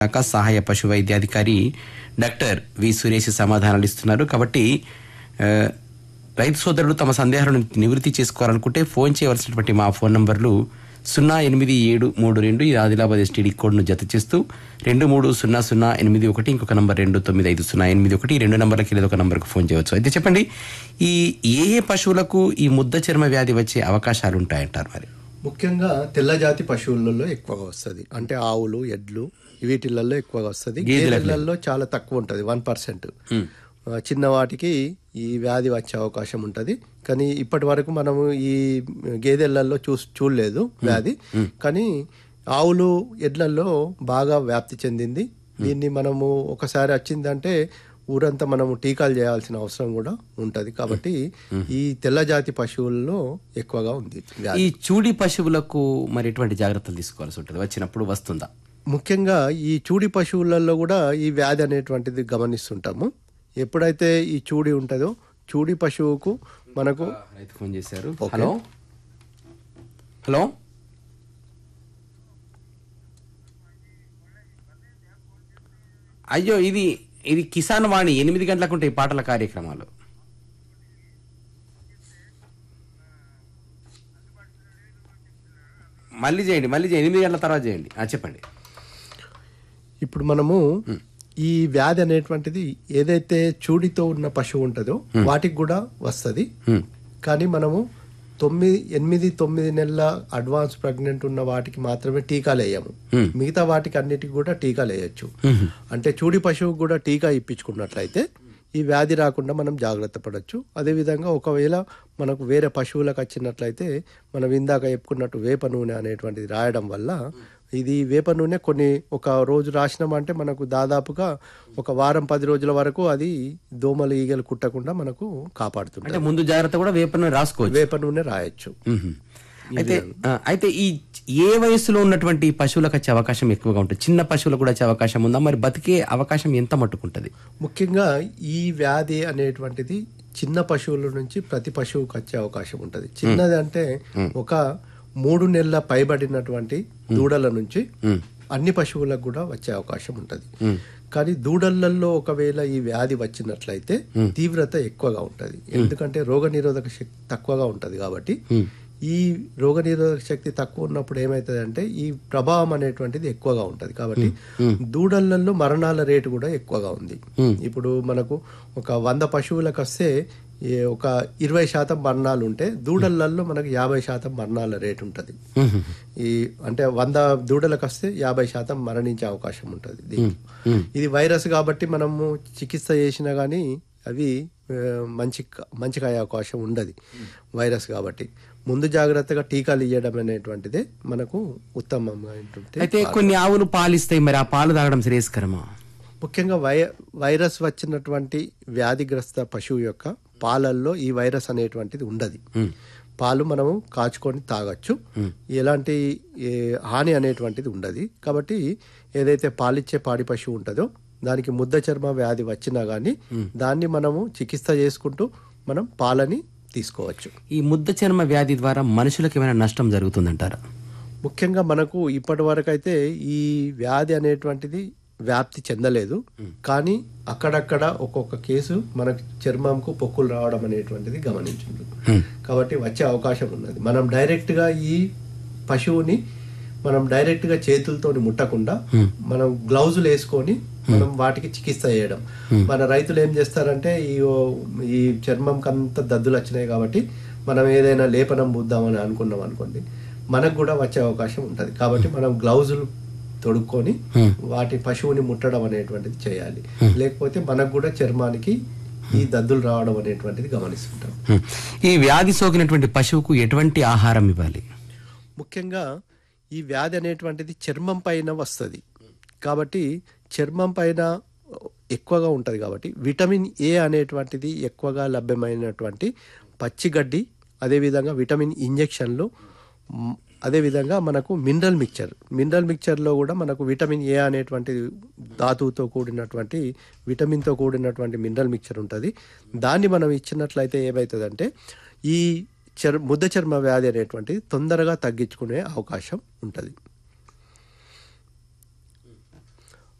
శాఖ సహాయ పశు వైద్యాధికారి డాక్టర్ వి సురేష్ సమాధానాలు ఇస్తున్నారు కాబట్టి ఆ, రైతు సోదరులు తమ సందేహాలను నివృత్తి చేసుకోవాలనుకుంటే ఫోన్ చేయవలసినటువంటి మా ఫోన్ నంబర్లు సున్నా ఎనిమిది ఏడు మూడు రెండు ఈ ఆదిలాబాద్ ఎస్టీడీ కోడ్ను జత చేస్తూ రెండు మూడు సున్నా సున్నా ఎనిమిది ఒకటి ఇంకొక నంబర్ రెండు తొమ్మిది ఐదు సున్నా ఎనిమిది ఒకటి ఈ రెండు నంబర్లకి లేదా ఒక నంబర్కు ఫోన్ చేయవచ్చు అయితే చెప్పండి ఈ ఏ ఏ పశువులకు ఈ ముద్ద చర్మ వ్యాధి వచ్చే అవకాశాలు ఉంటాయంటారు మరి ముఖ్యంగా తెల్లజాతి పశువులలో ఎక్కువగా వస్తుంది అంటే ఆవులు ఎడ్లు వీటిలలో ఎక్కువగా వస్తుంది గేదెలకు గేదెలలో చాలా తక్కువ ఉంటుంది వన్ పర్సెంట్ చిన్న వాటికి ఈ వ్యాధి వచ్చే అవకాశం ఉంటుంది కానీ ఇప్పటి వరకు మనము ఈ గేదెలలో చూ చూడలేదు వ్యాధి కానీ ఆవులు ఎడ్లల్లో బాగా వ్యాప్తి చెందింది దీన్ని మనము ఒకసారి వచ్చిందంటే ఊరంతా మనము టీకాలు చేయాల్సిన అవసరం కూడా ఉంటది కాబట్టి ఈ తెల్లజాతి పశువుల్లో ఎక్కువగా ఉంది వ్యాధి ఈ చూడి పశువులకు మరి ఎటువంటి జాగ్రత్తలు తీసుకోవాల్సి ఉంటుంది వచ్చినప్పుడు వస్తుందా ముఖ్యంగా ఈ చూడి పశువులలో కూడా ఈ వ్యాధి అనేటువంటిది గమనిస్తుంటాము ఎప్పుడైతే ఈ చూడి ఉంటుందో చూడి పశువుకు మనకు రైతు ఫోన్ చేశారు హలో హలో అయ్యో ఇది ఇది కిసాన్ వాణి ఎనిమిది గంటలకు ఉంటాయి పాటల కార్యక్రమాలు మళ్ళీ చేయండి మళ్ళీ చేయండి ఎనిమిది గంటల తర్వాత చేయండి ఆ, చెప్పండి ఇప్పుడు మనము ఈ వ్యాధి అనేటువంటిది ఏదైతే చూడితో ఉన్న పశువు ఉంటుందో వాటికి కూడా వస్తుంది హ్మ్. కానీ మనము తొమ్మిది ఎనిమిది తొమ్మిది నెలల అడ్వాన్స్ ప్రెగ్నెంట్ ఉన్న వాటికి మాత్రమే టీకాలు వేయము మిగతా వాటికి అన్నిటికి కూడా టీకాలు వేయచ్చు అంటే చూడి పశువుకు కూడా టీకా ఇప్పించుకున్నట్లయితే ఈ వ్యాధి రాకుండా మనం జాగ్రత్త పడవచ్చు అదేవిధంగా ఒకవేళ మనకు వేరే పశువులకు వచ్చినట్లయితే మనం ఇందాక చెప్పుకున్నట్టు వేప నూనె అనేటువంటిది రాయడం వల్ల ఇది వేప నూనె కొన్ని ఒక రోజు రాసినామంటే మనకు దాదాపుగా ఒక వారం పది రోజుల వరకు అది దోమలు ఈగలు కుట్టకుండా మనకు కాపాడుతుంది అంటే ముందు జాగ్రత్త కూడా వేపను రాసుకోవచ్చు వేప నూనె రాయొచ్చు మ్మ్. అయితే ఆ, అయితే ఈ ఏ వయసులో ఉన్నటువంటి పశువులకు వచ్చే అవకాశం ఎక్కువగా ఉంటుంది చిన్న పశువులకు కూడా వచ్చే అవకాశం ఉందా మరి బతికే అవకాశం ఎంత మట్టుకుంటది ముఖ్యంగా ఈ వ్యాధి అనేటువంటిది చిన్న పశువుల నుంచి ప్రతి పశువుకు వచ్చే అవకాశం ఉంటుంది చిన్నది అంటే ఒక మూడు నెలల పైబడినటువంటి దూడల నుంచి అన్ని పశువులకు కూడా వచ్చే అవకాశం ఉంటుంది కానీ దూడలలో ఒకవేళ ఈ వ్యాధి వచ్చినట్లయితే తీవ్రత ఎక్కువగా ఉంటుంది ఎందుకంటే రోగ నిరోధక శక్తి తక్కువగా ఉంటుంది కాబట్టి ఈ రోగ నిరోధక శక్తి తక్కువ ఉన్నప్పుడు ఏమవుతుంది అంటే ఈ ప్రభావం అనేటువంటిది ఎక్కువగా ఉంటుంది కాబట్టి దూడలలో మరణాల రేటు కూడా ఎక్కువగా ఉంది ఇప్పుడు మనకు ఒక వంద పశువులకు వస్తే ఈ ఒక ఇరవై శాతం మరణాలు ఉంటే దూడలలో మనకు యాభై శాతం మరణాల రేటు ఉంటుంది ఈ అంటే వంద దూడలకు వస్తే యాభై శాతం మరణించే అవకాశం ఉంటుంది దీనికి ఇది వైరస్ కాబట్టి మనము చికిత్స చేసినా కానీ అవి ఆ, మంచి మంచిగా అయ్యే అవకాశం ఉండదు వైరస్ కాబట్టి ముందు జాగ్రత్తగా టీకాలు ఇవ్వడం అనేటువంటిదే మనకు ఉత్తమంగా ఉంటుంది అయితే కొన్ని ఆవులు పాలిస్తాయి మరి ఆ పాలు తాగడం శ్రేయస్కరమా ముఖ్యంగా వై వైరస్ వచ్చినటువంటి వ్యాధిగ్రస్త పశువు యొక్క పాలల్లో ఈ వైరస్ అనేటువంటిది ఉండదు పాలు మనము కాచుకొని తాగొచ్చు ఎలాంటి ఏ, హాని అనేటువంటిది ఉండదు కాబట్టి ఏదైతే పాలిచ్చే పాడి పశువు ఉంటుందో దానికి ముద్ద చర్మ వ్యాధి వచ్చినా కానీ దాన్ని మనము చికిత్స చేసుకుంటూ మనం పాలని తీసుకోవచ్చు ఈ ముద్ద చర్మ వ్యాధి ద్వారా మనుషులకు ఏమైనా నష్టం జరుగుతుందంటారా ముఖ్యంగా మనకు ఇప్పటి వరకు అయితే ఈ వ్యాధి అనేటువంటిది వ్యాప్తి చెందలేదు కానీ అక్కడక్కడ ఒక్కొక్క కేసు మనకు చర్మంకు పొక్కులు రావడం అనేటువంటిది గమనించింది కాబట్టి వచ్చే అవకాశం ఉన్నది మనం డైరెక్ట్ గా ఈ పశువుని మనం డైరెక్ట్ గా చేతులతోని ముట్టకుండా మనం గ్లౌజులు వేసుకొని మనం వాటికి చికిత్స చేయడం మన రైతులు ఏం చేస్తారంటే ఈ ఈ చర్మం కంత దద్దులు వచ్చినాయి కాబట్టి మనం ఏదైనా లేపనం పూద్దామని అనుకున్నాం అనుకోండి మనకు కూడా వచ్చే అవకాశం ఉంటుంది కాబట్టి మనం గ్లౌజులు తొడుక్కొని వాటి పశువుని ముట్టడం అనేటువంటిది చేయాలి లేకపోతే మనకు కూడా చర్మానికి ఈ దద్దులు రావడం అనేటువంటిది గమనిస్తుంటాం హ్మ్. ఈ వ్యాధి సోకినటువంటి పశువుకు ఎటువంటి ఆహారం ఇవ్వాలి ముఖ్యంగా ఈ వ్యాధి అనేటువంటిది చర్మం పైన వస్తుంది కాబట్టి చర్మం పైన ఎక్కువగా ఉంటుంది కాబట్టి విటమిన్ ఏ అనేటువంటిది ఎక్కువగా లభ్యమైనటువంటి పచ్చిగడ్డి అదేవిధంగా విటమిన్ ఇంజెక్షన్లు మ్, అదేవిధంగా మనకు మినరల్ మిక్చర్ మినరల్ మిక్చర్లో కూడా మనకు విటమిన్ ఏ అనేటువంటి ధాతువుతో కూడినటువంటి విటమిన్తో కూడినటువంటి మినరల్ మిక్చర్ ఉంటుంది దాన్ని మనం ఇచ్చినట్లయితే ఏమవుతుందంటే ఈ చర్ ముద్ద చర్మ వ్యాధి అనేటువంటిది తొందరగా తగ్గించుకునే అవకాశం ఉంటుంది